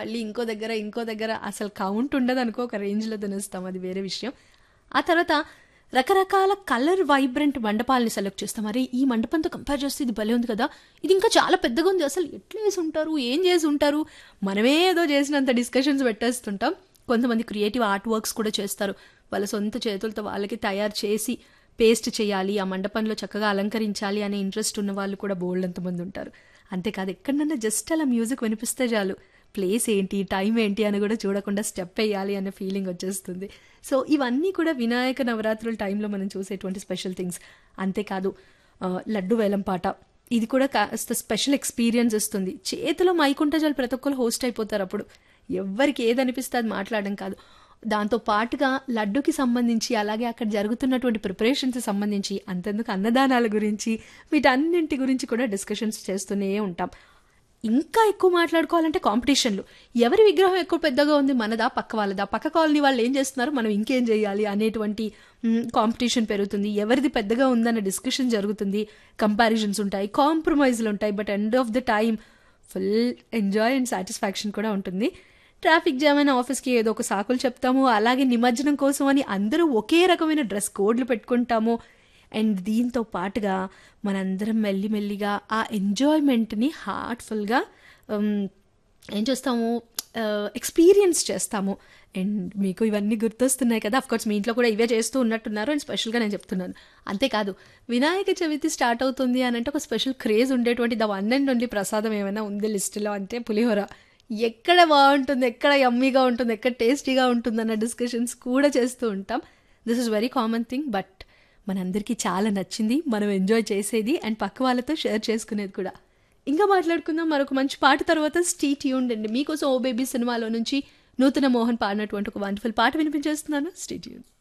మళ్ళీ ఇంకో దగ్గర ఇంకో దగ్గర అసలు కౌంట్ ఉండదు అనుకో ఒక రేంజ్లో తినేస్తాం అది వేరే విషయం ఆ తర్వాత రకరకాల కలర్ వైబ్రెంట్ మండపాలని సెలెక్ట్ చేస్తాం మరి ఈ మండపంతో కంపేర్ చేస్తే ఇది భలే ఉంది కదా ఇది ఇంకా చాలా పెద్దగా ఉంది అసలు ఎట్లా వేసి ఉంటారు ఏం చేసి ఉంటారు మనమే ఏదో చేసినంత డిస్కషన్స్ పెట్టేస్తుంటాం కొంతమంది క్రియేటివ్ ఆర్ట్ వర్క్స్ కూడా చేస్తారు వాళ్ళ సొంత చేతులతో వాళ్ళకి తయారు చేసి పేస్ట్ చేయాలి ఆ మండపంలో చక్కగా అలంకరించాలి అనే ఇంట్రెస్ట్ ఉన్న వాళ్ళు కూడా బోల్డ్ అంతమంది ఉంటారు అంతేకాదు ఎక్కడన్నా జస్ట్ అలా మ్యూజిక్ వినిపిస్తే చాలు ప్లేస్ ఏంటి టైం ఏంటి అని కూడా చూడకుండా స్టెప్ వేయాలి అనే ఫీలింగ్ వచ్చేస్తుంది సో ఇవన్నీ కూడా వినాయక నవరాత్రుల టైంలో మనం చూసేటువంటి స్పెషల్ థింగ్స్ అంతేకాదు ఆ, లడ్డు వేలం పాట ఇది కూడా కాస్త స్పెషల్ ఎక్స్పీరియన్స్ ఇస్తుంది చేతిలో మైకుంటే చాలు ప్రతి ఒక్కరు హోస్ట్ అయిపోతారు అప్పుడు ఎవరికి ఏది అనిపిస్తే అది మాట్లాడడం కాదు దాంతో పాటుగా లడ్డుకి సంబంధించి అలాగే అక్కడ జరుగుతున్నటువంటి ప్రిపరేషన్స్ సంబంధించి అంతెందుకు అన్నదానాల గురించి వీటన్నింటి గురించి కూడా డిస్కషన్స్ చేస్తూనే ఉంటాం ఇంకా ఎక్కువ మాట్లాడుకోవాలంటే కాంపిటీషన్లు ఎవరి విగ్రహం ఎక్కువ పెద్దగా ఉంది మనదా పక్క వాళ్ళదా పక్క కాలనీ వాళ్ళు ఏం చేస్తున్నారు మనం ఇంకేం చేయాలి అనేటువంటి కాంపిటీషన్ పెరుగుతుంది ఎవరిది పెద్దగా ఉందన్న డిస్కషన్ జరుగుతుంది కంపారిజన్స్ ఉంటాయి కాంప్రమైజ్లు ఉంటాయి but end of the time full enjoy and satisfaction కూడా ఉంటుంది ట్రాఫిక్ జామ్ అయిన ఆఫీస్కి ఏదో ఒక సాకులు చెప్తాము అలాగే నిమజ్జనం కోసం అని అందరూ ఒకే రకమైన డ్రెస్ కోడ్లు పెట్టుకుంటాము అండ్ దీంతో పాటుగా మనందరం మెల్లిమెల్లిగా ఆ ఎంజాయ్మెంట్ని హార్ట్ఫుల్గా ఏం చేస్తాము ఎక్స్పీరియన్స్ చేస్తాము అండ్ మీకు ఇవన్నీ గుర్తొస్తున్నాయి కదా కోర్స్ మీ ఇంట్లో కూడా ఇవే చేస్తూ ఉన్నట్టున్నారు అండ్ స్పెషల్గా నేను చెప్తున్నాను అంతేకాదు వినాయక చవితి స్టార్ట్ అవుతుంది అని అంటే ఒక స్పెషల్ క్రేజ్ ఉండేటువంటి ద వన్ అండ్ ఓన్లీ ప్రసాదం ఏమైనా ఉంది లిస్టులో అంటే పులిహోర ఎక్కడ బాగుంటుంది ఎక్కడ యమ్మీగా ఉంటుంది ఎక్కడ టేస్టీగా ఉంటుంది అన్న డిస్కషన్స్ కూడా చేస్తూ ఉంటాం this is very common thing but మనందరికీ చాలా నచ్చింది మనం ఎంజాయ్ చేసేది అండ్ పక్క వాళ్ళతో షేర్ చేసుకునేది కూడా ఇంకా మాట్లాడుకుందాం మరొక మంచి పాట తర్వాత స్టీ ట్యూన్ అండి మీకోసం ఓ బేబీ సినిమాలో నుంచి నూతన మోహన్ పాడినటువంటి ఒక వండర్ఫుల్ పాట వినిపించేస్తున్నాను స్టీ ట్యూన్